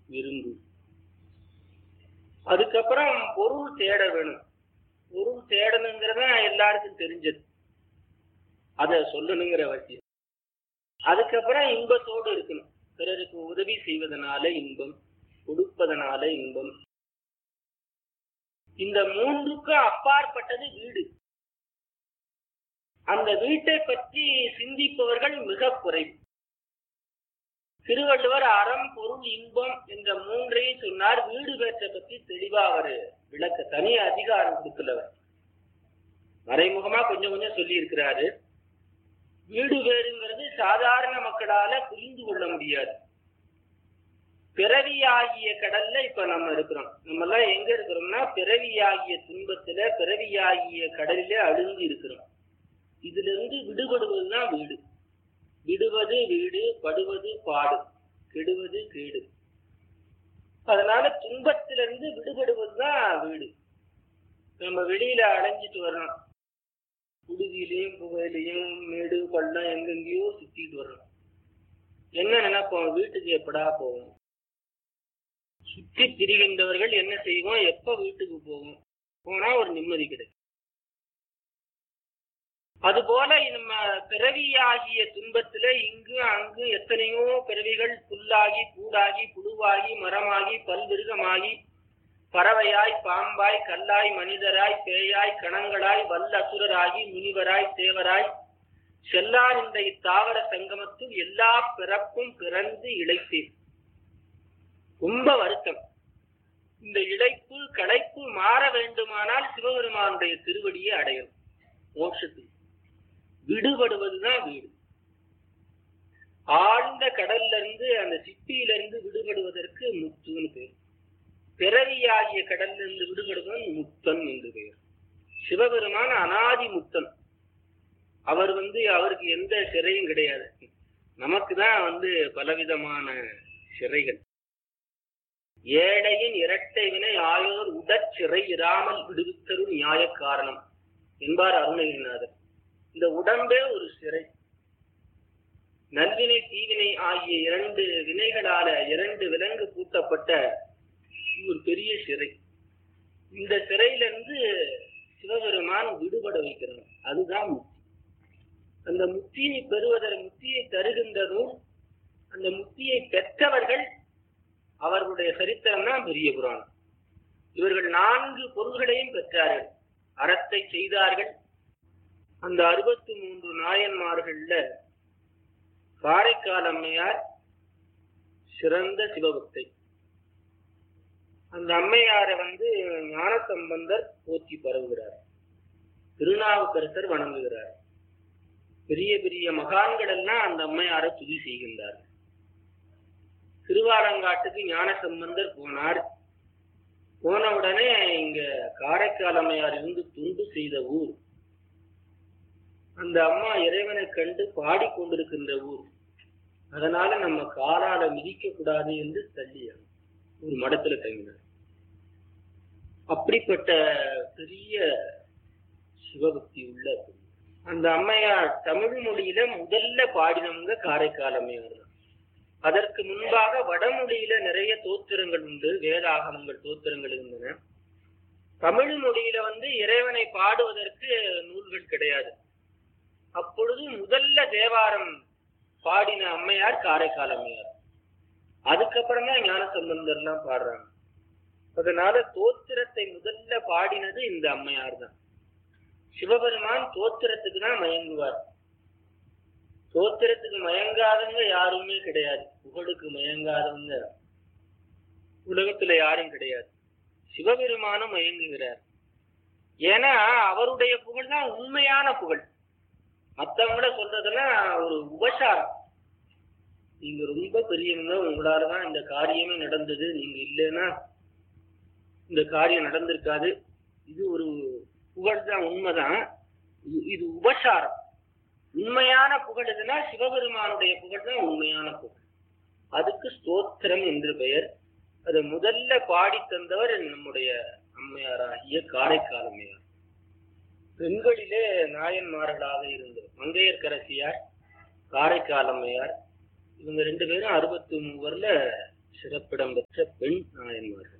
விருந்து அதுக்கப்புறம் பொருள் தேட வேணும் பொருள் தேடணுங்கிறத எல்லாருக்கும் தெரிஞ்சது அத சொல்லணுங்கிற அவசியம் அதுக்கப்புறம் இன்பத்தோடு இருக்கணும் பிறருக்கு உதவி செய்வதனால இன்பம் கொடுப்பதனால இன்பம் இந்த மூன்றுக்கும் அப்பாற்பட்டது வீடு அந்த வீட்டை பற்றி சிந்திப்பவர்கள் மிக குறைவு திருவள்ளுவர் அறம் பொருள் இன்பம் என்ற மூன்றையும் சொன்னார் வீடு பேற்றை பற்றி தெளிவா அவர் விளக்க தனி அதிகாரம் கொடுக்கலவர் மறைமுகமா கொஞ்சம் கொஞ்சம் சொல்லி இருக்கிறாரு வீடு வேறுங்கிறது சாதாரண மக்களால புரிந்து கொள்ள முடியாது பிறவியாகிய கடல்ல இப்ப நம்ம இருக்கிறோம் நம்ம எல்லாம் எங்க இருக்கிறோம்னா பிறவியாகிய துன்பத்துல பிறவியாகிய கடலில அழுந்து இருக்கிறோம் இதுல இருந்து விடுபடுவதுதான் வீடு விடுவது வீடு படுவது பாடு கெடுவது கேடு அதனால துன்பத்திலிருந்து விடுபடுவதுதான் வீடு நம்ம வெளியில அடைஞ்சிட்டு வர்றோம் குடுதியிலையும் புகையிலையும் மேடு பள்ளம் எங்கெங்கேயோ சுத்திட்டு வர்றோம் என்ன நினைப்போம் வீட்டுக்கு எப்படா போவோம் சுற்றி திரிகின்றவர்கள் என்ன செய்வோம் எப்ப வீட்டுக்கு போவோம் போனா ஒரு நிம்மதி கிடைக்கும் அதுபோல நம்ம பிறவியாகிய துன்பத்துல இங்கு அங்கு எத்தனையோ பிறவிகள் புல்லாகி பூடாகி புழுவாகி மரமாகி பல்விருகமாகி பறவையாய் பாம்பாய் கல்லாய் மனிதராய் பேயாய் கணங்களாய் வல்ல அசுரராகி முனிவராய் தேவராய் செல்லார் இந்த இத்தாவர சங்கமத்தில் எல்லா பிறப்பும் பிறந்து இழைத்தேன் ரொம்ப வருத்தம் இந்த இழைப்பு களைப்பு மாற வேண்டுமானால் சிவபெருமானுடைய திருவடியை அடையும் மோட்சத்தில் விடுபடுவதுதான் வீடு ஆழ்ந்த கடல்ல இருந்து அந்த சிப்பியில இருந்து விடுபடுவதற்கு முத்துன்னு பேர் பிறவியாகிய கடல்ல இருந்து விடுபடுவன் முத்தன் என்று பெயர் சிவபெருமான் அனாதி முத்தன் அவர் வந்து அவருக்கு எந்த சிறையும் கிடையாது நமக்கு தான் வந்து பலவிதமான சிறைகள் ஏழையின் இரட்டை வினை ஆயோர் உடற்சிறை இராமல் விடுவித்தரும் நியாய காரணம் என்பார் அருணகிரிநாதர் இந்த உடம்பே ஒரு சிறை நல்வினை தீவினை ஆகிய இரண்டு வினைகளால இரண்டு விலங்கு பூட்டப்பட்ட ஒரு பெரிய சிறை இந்த சிறையிலிருந்து சிவபெருமான் விடுபட வைக்கிறான் அதுதான் முக்தி அந்த முக்தியை பெறுவதற்கு முக்தியை தருகின்ற நூல் அந்த முக்தியை பெற்றவர்கள் அவர்களுடைய சரித்திரம் தான் பெரிய புராணம் இவர்கள் நான்கு பொருள்களையும் பெற்றார்கள் அறத்தை செய்தார்கள் அந்த அறுபத்தி மூன்று நாயன்மார்கள்ல காரைக்கால் அம்மையார் சிறந்த சிவபக்தை அந்த அம்மையாரை வந்து ஞானசம்பந்தர் போற்றி பரவுகிறார் திருநாவுக்கரசர் வணங்குகிறார் பெரிய பெரிய மகான்கள் எல்லாம் அந்த அம்மையாரை துதி செய்கின்றார்கள் திருவாலங்காட்டுக்கு ஞான சம்பந்தர் போனார் போன உடனே இங்க காரைக்கால் அம்மையார் இருந்து துண்டு செய்த ஊர் அந்த அம்மா இறைவனை கண்டு பாடிக்கொண்டிருக்கின்ற ஊர் அதனால நம்ம காலால மிதிக்க கூடாது என்று தள்ளியார் ஒரு மடத்துல தங்கினார் அப்படிப்பட்ட பெரிய சிவபக்தி உள்ள அந்த அம்மையார் தமிழ் மொழியில முதல்ல பாடினவங்க காரைக்கால் அம்மையார் தான் அதற்கு முன்பாக வடமொழியில நிறைய தோத்திரங்கள் உண்டு வேதாகமங்கள் தோத்திரங்கள் இருந்தன தமிழ் மொழியில வந்து இறைவனை பாடுவதற்கு நூல்கள் கிடையாது அப்பொழுது முதல்ல தேவாரம் பாடின அம்மையார் காரைக்கால் அம்மையார் அதுக்கப்புறம் தான் ஞான சம்பந்தர்லாம் பாடுறாங்க அதனால தோத்திரத்தை முதல்ல பாடினது இந்த அம்மையார் தான் சிவபெருமான் தோத்திரத்துக்கு தான் மயங்குவார் தோத்திரத்துக்கு மயங்காதவங்க யாருமே கிடையாது புகழுக்கு மயங்காதவங்க உலகத்துல யாரும் கிடையாது சிவபெருமானும் மயங்குகிறார் ஏன்னா அவருடைய புகழ் தான் உண்மையான புகழ் மத்தவங்கள சொல்றதெல்லாம் ஒரு உபசாரம் நீங்க ரொம்ப பெரியவங்க உங்களாலதான் இந்த காரியமே நடந்தது நீங்க இல்லைன்னா இந்த காரியம் நடந்திருக்காது இது ஒரு புகழ் தான் உண்மைதான் இது- இது உபசாரம் உண்மையான புகழ் எதுனா சிவபெருமானுடைய புகழ் தான் உண்மையான புகழ் அதுக்கு ஸ்தோத்திரம் என்று பெயர் அதை முதல்ல பாடி தந்தவர் நம்முடைய அம்மையாராகிய காரைக்கால் அம்மையார் பெண்களிலே நாயன்மார்களாக இருந்தவர் மங்கையர்க்கரசியார் காரைக்கால் அம்மையார் இவங்க ரெண்டு பேரும் அறுபத்தி மூவர்ல சிறப்பிடம் பெற்ற பெண் நாயன்மார்கள்